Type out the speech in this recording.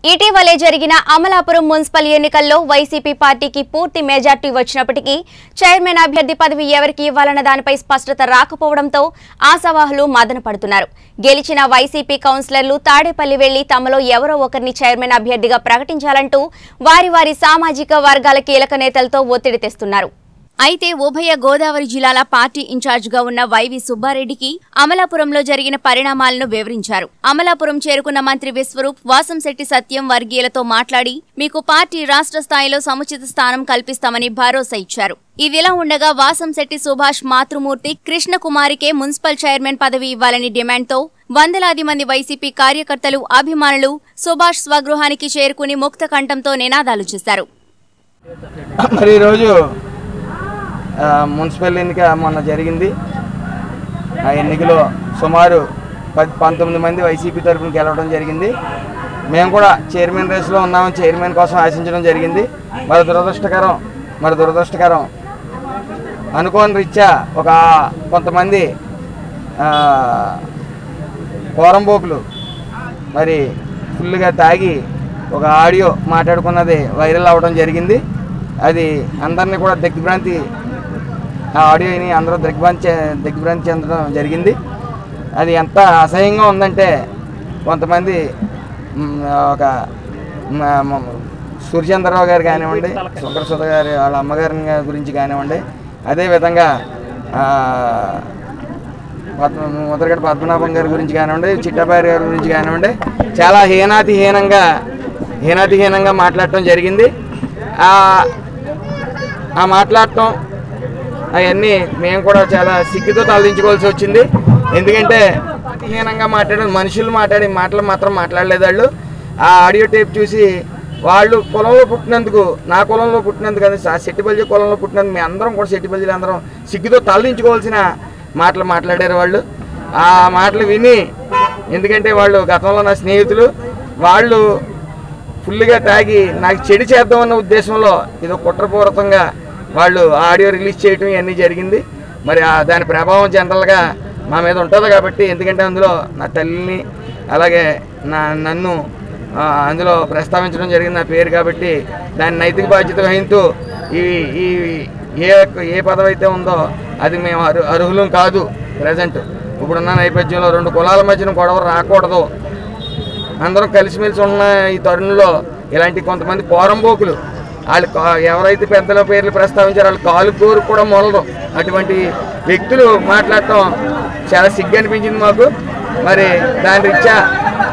ఇటీవలే జరిగిన అమలాపురం మున్సిపల్ ఎన్నికల్లో వైసీపీ పార్టీకి పూర్తి మెజార్టీ వచ్చినప్పటికీ చైర్మన్ అభ్యర్థి పదవి ఎవరికి ఇవ్వాలన్న దానిపై స్పష్టత రాకపోవడంతో ఆశావాహులు మదన పడుతున్నారు గెలిచిన వైసీపీ కౌన్సిలర్లు తాడేపల్లి వెళ్లి తమలో ఎవరో ఒకరిని చైర్మన్ అభ్యర్థిగా ప్రకటించాలంటూ వారి వారి సామాజిక వర్గాల కీలక నేతలతో ఒత్తిడి తెస్తున్నారు అయితే ఉభయ గోదావరి జిల్లాల పార్టీ ఇన్ఛార్జిగా ఉన్న వైవి సుబ్బారెడ్డికి అమలాపురంలో జరిగిన పరిణామాలను వివరించారు అమలాపురం చేరుకున్న మంత్రి విశ్వరూప్ వాసంశెట్టి సత్యం వర్గీయులతో మాట్లాడి మీకు పార్టీ రాష్ట్ర స్థాయిలో సముచిత స్థానం కల్పిస్తామని భరోసా ఇచ్చారు ఇదిలా ఉండగా వాసంశెట్టి సుభాష్ మాతృమూర్తి కృష్ణకుమారికే మున్సిపల్ చైర్మన్ పదవి ఇవ్వాలని డిమాండ్తో వందలాది మంది వైసీపీ కార్యకర్తలు అభిమానులు సుభాష్ స్వగృహానికి చేరుకుని ముక్త కంఠంతో నినాదాలు చేశారు మరి ఈరోజు ఆ, మున్సిపల్ ఎన్నిక మొన్న జరిగింది ఆ ఎన్నికలో సుమారు పది పంతొమ్మిది మంది వైసీపీ తరఫున గెలవడం జరిగింది మేము కూడా చైర్మన్ రేస్లో ఉన్నామని చైర్మన్ కోసం ఆశించడం జరిగింది మరి దురదృష్టకరం మరి దురదృష్టకరం అనుకోని రీత్యా ఒక కొంతమంది ఆ, పోరంబోకులు మరి ఫుల్గా తాగి ఒక ఆడియో మాట్లాడుకున్నది వైరల్ అవ్వడం జరిగింది అది అందరినీ కూడా దిగ్భ్రాంతి ఆ ఆడియోని అందరూ దిగ్భ్రాంతి చే- దిగ్భ్రాంతి చెందడం జరిగింది అది ఎంత అసహ్యంగా ఉందంటే కొంతమంది మ్, ఒక మ- మ- సూర్యచంద్రరావు గారు కానివ్వండి సుందరసుధ గారి వాళ్ళ అమ్మగారి గురించి కానివ్వండి అదేవిధంగా ఆ, పద్మ ముద్రగడ పద్మనాభం గారి గురించి కానివ్వండి చిట్టబారి గారి గురించి కానివ్వండి చాలా హీనాతిహీనంగా హీనాతిహీనంగా మాట్లాడటం జరిగింది ఆ ఆ మాట్లాడటం అవన్నీ మేము కూడా చాలా సిగ్గుతో తలదించుకోవాల్సి వచ్చింది ఎందుకంటే హీనంగా మాట్లాడే మనుషులు మాట్లాడే మాటలు మాత్రం మాట్లాడలేదు వాళ్ళు ఆ ఆడియో టేప్ చూసి వాళ్ళు కులంలో పుట్టినందుకు నా కులంలో పుట్టినందుకు అది సెట్టిబల్జీ కులంలో పుట్టినందుకు మేము అందరం కూడా సెట్టిబల్జీలు అందరం సిగ్గుతో తలదించుకోవాల్సిన మాటలు మాట్లాడారు వాళ్ళు ఆ మాటలు విని ఎందుకంటే వాళ్ళు గతంలో నా స్నేహితులు వాళ్ళు ఫుల్గా తాగి నాకు చెడు చేద్దామన్న ఉద్దేశంలో ఏదో కుట్రపూరితంగా వాళ్ళు ఆడియో రిలీజ్ చేయటం ఇవన్నీ జరిగింది మరి ఆ దాని ప్రభావం జనరల్గా మా మీద ఉంటుంది కాబట్టి ఎందుకంటే అందులో నా తల్లిని అలాగే నా నన్ను ఆ, అందులో ప్రస్తావించడం జరిగింది నా పేరు కాబట్టి దాని నైతిక బాధ్యత వహించు ఈ ఈ ఏ ఏ పదవి అయితే ఉందో అది మేము అరు అర్హులం కాదు ప్రజెంట్ ఇప్పుడున్న నేపథ్యంలో రెండు కులాల మధ్యన గొడవ రాకూడదు అందరం కలిసిమెలిసి ఉన్న ఈ తరుణంలో ఇలాంటి కొంతమంది పోరంబోకులు వాళ్ళు కా- ఎవరైతే పెద్దల పేర్లు ప్రస్తావించారో వాళ్ళు కాలు కోరు కూడా మొలదు అటువంటి వ్యక్తులు మాట్లాడటం చాలా సిగ్గు అనిపించింది మాకు మరి దాని రీత్యా